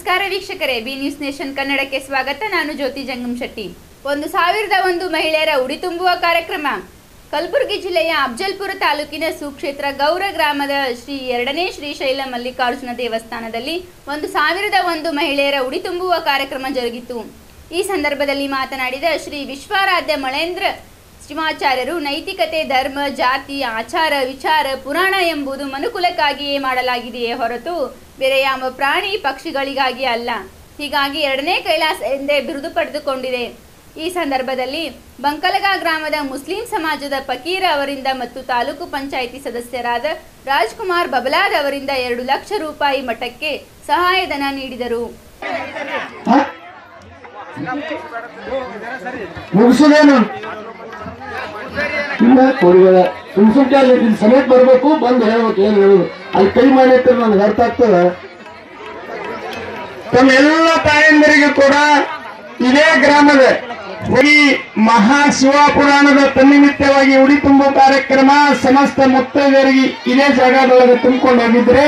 ನಮಸ್ಕಾರ ವೀಕ್ಷಕರೇ B news nation ಕನ್ನಡಕ್ಕೆ ಸ್ವಾಗತ ನಾನು ಜ್ಯೋತಿ ಜಂಗಮ್ ಶೆಟ್ಟಿ ಒಂದು ಸಾವಿರದ ಒಂದು ಮಹಿಳೆಯರ ಉಡಿ ತುಂಬುವ ಕಾರ್ಯಕ್ರಮ ಕಲಬುರಗಿ ಜಿಲ್ಲೆಯ ಅಫಜಲ್ಪುರ ತಾಲೂಕಿನ ಸುಕ್ಷೇತ್ರ ಗೌರ ಗ್ರಾಮದ ಶ್ರೀ ಎರಡನೇ ಶ್ರೀಶೈಲ ಮಲ್ಲಿಕಾರ್ಜುನ ದೇವಸ್ಥಾನದಲ್ಲಿ ಒಂದು ಸಾವಿರದ ಒಂದು ಮಹಿಳೆಯರ ಉಡಿ ತುಂಬುವ ಕಾರ್ಯಕ್ರಮ ಜರುಗಿತು ಈ ಸಂದರ್ಭದಲ್ಲಿ ಮಾತನಾಡಿದ ಶ್ರೀ ವಿಶ್ವಾರಾಧ್ಯ ಮಳೇಂದ್ರ ಶಿವಾಚಾರ್ಯರು ನೈತಿಕತೆ ಧರ್ಮ ಜಾತಿ ಆಚಾರ ವಿಚಾರ ಪುರಾಣ ಎಂಬುದು ಮನುಕುಲಕ್ಕಾಗಿಯೇ ಮಾಡಲಾಗಿದೆಯೇ ಹೊರತು ಬೇರೆ ಯಾವ ಪ್ರಾಣಿ ಪಕ್ಷಿಗಳಿಗಾಗಿ ಅಲ್ಲ ಹೀಗಾಗಿ ಎರಡನೇ ಕೈಲಾಸ ಎಂದೇ ಬಿರುದು ಪಡೆದುಕೊಂಡಿದೆ ಈ ಸಂದರ್ಭದಲ್ಲಿ ಬಂಕಲಗ ಗ್ರಾಮದ ಮುಸ್ಲಿಂ ಸಮಾಜದ ಫಕೀರ ಅವರಿಂದ ಮತ್ತು ತಾಲೂಕು ಪಂಚಾಯಿತಿ ಸದಸ್ಯರಾದ ರಾಜ್ಕುಮಾರ್ ಬಬಲಾದ್ ಅವರಿಂದ ಎರಡು ಲಕ್ಷ ರೂಪಾಯಿ ಮಠಕ್ಕೆ ಸಹಾಯಧನ ನೀಡಿದರು ಮುಗಿಸೋದೇನು ಇಲ್ಲ ಕೊಡುಗಳ ಸುಮ್ ಸುಮ್ನೆ ಅಲ್ಲಿ ಇಲ್ಲಿ ಸಮೇತ ಬರ್ಬೇಕು ಬಂದು ಹೇಳ್ಬೇಕು ಏನ್ ಹೇಳುದು ಅಲ್ಲಿ ಕೈ ಮಾಡಿರ್ತಾರೆ ನನಗೆ ಅರ್ಥ ಆಗ್ತದ ತಮ್ಮ ಎಲ್ಲ ತಾಯಂದರಿಗೂ ಕೂಡ ಇದೇ ಗ್ರಾಮದ ಈ ಮಹಾ ಶಿವ ಪುರಾಣದ ತನ್ನಿಮಿತ್ತವಾಗಿ ಉಡಿ ತುಂಬೋ ಕಾರ್ಯಕ್ರಮ ಸಮಸ್ತ ಮುತ್ತೈದರಿಗೆ ಇದೇ ಜಾಗದೊಳಗೆ ತುಂಬಿಕೊಂಡು ಹೋಗಿದ್ರಿ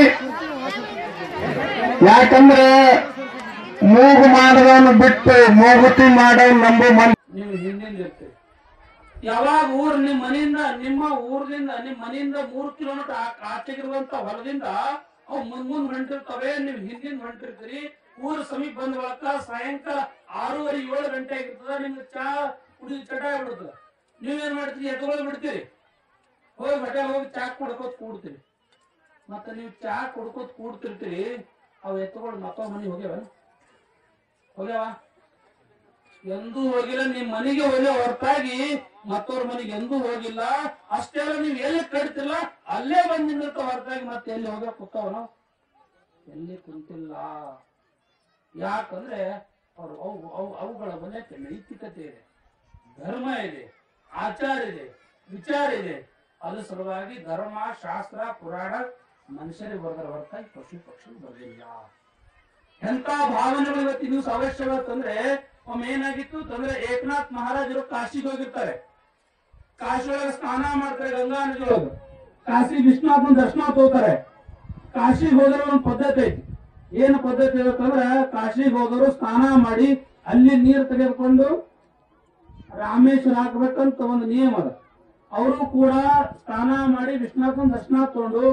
ಯಾಕಂದ್ರೆ ಮೂಗು ಮಾಡದವನು ಬಿಟ್ಟು ಮೂಗುತಿ ಮಾಡೋ ನಂಬು ಮನ್ ನೀವು ಹಿಂದಿಂದ ಇರ್ತೀರಿ ಯಾವಾಗ ಊರ್ ನಿಮ್ ಮನೆಯಿಂದ ನಿಮ್ಮ ಊರ್ದಿಂದ ನಿಮ್ ಮನೆಯಿಂದ ಮೂರ್ ಕಿಲೋಮೀಟರ್ ಆಚೆಗಿರುವಂತ ಹೊಲದಿಂದ ಅವು ಮುಂದ್ ಮುಂದ್ ಹೊಂಟಿರ್ತವೆ ನೀವು ಹಿಂದಿಂದ ಹೊಂಟಿರ್ತೀರಿ ಊರ್ ಸಮೀಪ ಬಂದ ಬಳಕ ಸಾಯಂಕಾಲ ಆರೂವರೆ ಏಳು ಗಂಟೆ ಆಗಿರ್ತದ ನಿಮ್ಗೆ ಚಾ ಕುಡಿ ಚಟ ಆಗ್ಬಿಡ್ತದ ನೀವೇನ್ ಮಾಡ್ತೀರಿ ಎತ್ಕೊಳ್ಳಿ ಬಿಡ್ತೀರಿ ಹೋಗಿ ಹೋಟೆಲ್ ಹೋಗಿ ಚಾ ಕುಡ್ಕೋತ್ ಕೂಡ್ತೀರಿ ಮತ್ತೆ ನೀವು ಚಾ ಕುಡ್ಕೋತ್ ಕೂಡ್ತಿರ್ತೀರಿ ಅವು ಎತ್ತುಗಳು ಮತ್ತೊಬ್ಬ ಮನೆಗೆ ಹೋಗ್ಯಾವ ಹೋಗ್ಯಾವ ಎಂದೂ ಹೋಗಿಲ್ಲ ನಿಮ್ ಮನೆಗೆ ಹೋಗಿ ಹೊರತಾಗಿ ಮತ್ತವ್ರ ಮನೆಗೆ ಎಂದೂ ಹೋಗಿಲ್ಲ ಅಷ್ಟೇ ಅಲ್ಲ ನೀವ್ ಎಲ್ಲಿ ಕಟ್ತಿಲ್ಲ ಅಲ್ಲೇ ಬಂದ್ ನಿಂದಿರ್ತ ಹೊರತಾಗಿ ಮತ್ತೆ ಎಲ್ಲಿ ಹೋಗ ಕೂತಾವ ನಾವು ಎಲ್ಲಿ ಕುಂತಿಲ್ಲ ಯಾಕಂದ್ರೆ ಅವ್ರು ಅವು ಅವು ಅವುಗಳ ಮನೆಗೆ ನೈತಿಕತೆ ಇದೆ ಧರ್ಮ ಇದೆ ಆಚಾರ ಇದೆ ವಿಚಾರ ಇದೆ ಅದ್ರ ಸಲುವಾಗಿ ಧರ್ಮ ಶಾಸ್ತ್ರ ಪುರಾಣ ಮನುಷ್ಯರಿಗೆ ಬರ್ದರ ಹೊರತಾಗಿ ಪಶು ಪಕ್ಷಿ ಬರ್ದಿಲ್ಲ ಎಂತ ಭಾವನೆಗಳು ಇವತ್ತು ದಿವಸ ಅವಶ್ಯಕತ್ತಂದ್ರೆ ಒಮ್ಮೆ ಏನಾಗಿತ್ತು ತಂದ್ರೆ ಏಕನಾಥ್ ಮಹಾರಾಜರು ಕಾಶಿಗೆ ಹೋಗಿರ್ತಾರೆ ಕಾಶಿ ಒಳಗೆ ಸ್ನಾನ ಮಾಡ್ತಾರೆ ಗಂಗಾ ನದಿ ಒಳಗೆ ಕಾಶಿ ವಿಶ್ವನಾಥನ ದರ್ಶನ ತಗೋತಾರೆ ಕಾಶಿಗೆ ಹೋದ್ರೆ ಒಂದು ಪದ್ಧತಿ ಐತಿ ಏನು ಪದ್ಧತಿ ಇರುತ್ತಂದ್ರೆ ಕಾಶಿಗೆ ಹೋದವರು ಸ್ನಾನ ಮಾಡಿ ಅಲ್ಲಿ ನೀರು ತೆಗೆದುಕೊಂಡು ರಾಮೇಶ್ವರ ಹಾಕ್ಬೇಕಂತ ಒಂದು ನಿಯಮ ಅದ ಅವರು ಕೂಡ ಸ್ನಾನ ಮಾಡಿ ವಿಶ್ವನಾಥನ ದರ್ಶನ ತಗೊಂಡು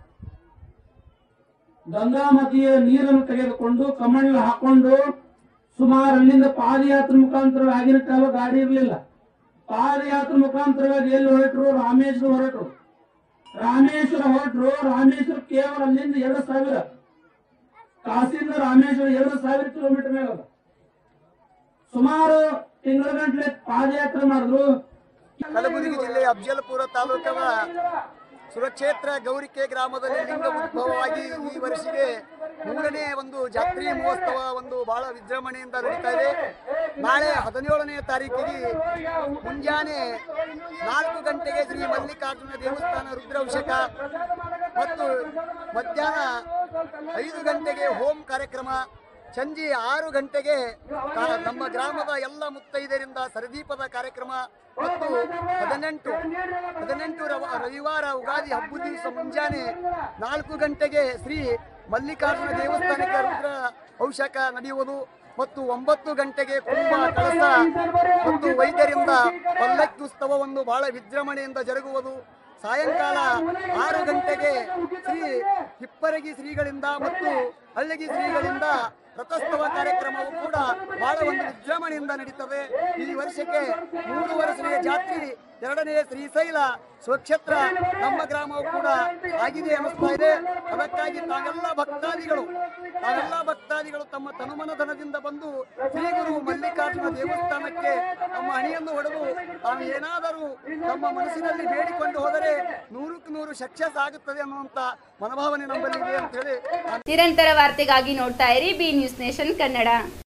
ಗಂಗಾ ನದಿಯ ನೀರನ್ನು ತೆಗೆದುಕೊಂಡು ಕಮಂಡ್ಲ ಹಾಕೊಂಡು ಸುಮಾರು ಅಲ್ಲಿಂದ ಪಾದಯಾತ್ರೆ ಮುಖಾಂತರ ಆಗಿನ ಕಾಲ ಗಾಡಿ ಇರಲಿಲ್ಲ ಪಾದಯಾತ್ರೆ ಮುಖಾಂತರವಾಗಿ ಎಲ್ಲಿ ಹೊರಟರು ರಾಮೇಶ್ವರ ಹೊರಟರು ರಾಮೇಶ್ವರ ಹೊರಟರು ರಾಮೇಶ್ವರ ಕೇವಲ ಅಲ್ಲಿಂದ ಎರಡು ಸಾವಿರ ಕಾಸಿಂದ ರಾಮೇಶ್ವರ ಎರಡು ಸಾವಿರ ಕಿಲೋಮೀಟರ್ ಮೇಲೆ ಅದ ಸುಮಾರು ತಿಂಗಳ ಗಂಟ್ಲೆ ಪಾದಯಾತ್ರೆ ಮಾಡಿದ್ರು ಕಲಬುರಗಿ ಜಿಲ್ಲೆಯ ಅಫಜಲ್ಪುರ ತಾಲೂಕದ ಸುರಕ್ಷೇತ್ರ ಗೌರಿಕೆ ಗ್ರಾಮದಲ್ಲಿ ಲಿಂಗ ಉದ್ಭವವಾಗಿ ಈ ವರ್ಷಿಗೆ ಮೂರನೇ ಒಂದು ಜಾತ್ರಿ ಮಹೋತ್ಸವ ಒಂದು ಬಹಳ ವಿಜೃಂಭಣೆಯಿಂದ ನಡೀತಾ ಇದೆ ನಾಳೆ ಹದಿನೇಳನೇ ತಾರೀಕಿಗೆ ಮುಂಜಾನೆ ನಾಲ್ಕು ಗಂಟೆಗೆ ಶ್ರೀ ಮಲ್ಲಿಕಾರ್ಜುನ ದೇವಸ್ಥಾನ ರುದ್ರಾಭಿಷೇಕ ಮತ್ತು ಮಧ್ಯಾಹ್ನ ಐದು ಗಂಟೆಗೆ ಹೋಮ್ ಕಾರ್ಯಕ್ರಮ ಸಂಜೆ ಆರು ಗಂಟೆಗೆ ಕಾ- ನಮ್ಮ ಗ್ರಾಮದ ಎಲ್ಲ ಮುತ್ತೈದರಿಂದ ಸರದೀಪದ ಕಾರ್ಯಕ್ರಮ ಮತ್ತು ಹದಿನೆಂಟು ಹದಿನೆಂಟು ರವ- ರವಿವಾರ ಉಗಾದಿ ಹಬ್ಬದ ದಿವಸ ಮುಂಜಾನೆ ನಾಲ್ಕು ಗಂಟೆಗೆ ಶ್ರೀ ಮಲ್ಲಿಕಾರ್ಜುನ ದೇವಸ್ಥಾನಕ್ಕೆ ರುದ್ರ ಔಷಕ ನಡೆಯುವುದು ಮತ್ತು ಒಂಬತ್ತು ಗಂಟೆಗೆ ಕುಂಭ ಕಳಸ ಮತ್ತು ವೈದ್ಯರಿಂದ ಪಲ್ಲಕ್ಕಿ ಉತ್ಸವವನ್ನು ಬಹಳ ವಿಜೃಂಭಣೆಯಿಂದ ಜರುಗುವುದು ಸಾಯಂಕಾಲ ಆರು ಗಂಟೆಗೆ ಶ್ರೀ ಹಿಪ್ಪರಗಿ ಶ್ರೀಗಳಿಂದ ಮತ್ತು ಹಳ್ಳಗಿ ಶ್ರೀಗಳಿಂದ ರಥೋತ್ಸವ ಕಾರ್ಯಕ್ರಮವು ಕೂಡ ಬಹಳ ಒಂದು ವಿಜೃಂಭಣೆಯಿಂದ ನಡೀತದೆ ಈ ವರ್ಷಕ್ಕೆ ಮೂರು ವರ್ಷದ ಜಾತ್ರೆ ಎರಡನೇ ಶ್ರೀಶೈಲ ಸ್ವಕ್ಷೇತ್ರ ನಮ್ಮ ಗ್ರಾಮವು ಕೂಡ ಆಗಿದೆ ಅನ್ನಿಸ್ತಾ ಇದೆ ಅದಕ್ಕಾಗಿ ತಾವೆಲ್ಲ ಭಕ್ತಾದಿಗಳು ತಾವೆಲ್ಲ ಭಕ್ತಾದಿಗಳು ತಮ್ಮ ತನುಮನಧನದಿಂದ ಬಂದು ಶ್ರೀ ಗುರು ಮಲ್ಲಿಕಾರ್ಜುನ ದೇವಸ್ಥಾನಕ್ಕೆ ತಮ್ಮ ಹಣಿಯನ್ನು ಹೊಡೆದು ತಾವು ಏನಾದರೂ ತಮ್ಮ ಮನಸ್ಸಿನಲ್ಲಿ ಬೇಡಿಕೊಂಡು ಹೋದರೆ ನೂರಕ್ಕೆ ನೂರು ಸಕ್ಸಸ್ ಆಗುತ್ತದೆ ಅನ್ನುವಂತ ಮನೋಭಾವನೆ ನಮ್ಮಲ್ಲಿ ಇದೆ ಅಂತ ಹೇಳಿ ನಿರಂತರ ವಾರ್ತೆಗಾಗಿ ನೋಡ್ತಾ ಇರಿ ಬಿ ನ್ಯೂಸ್ ನೇಷನ್ ಕನ್ನಡ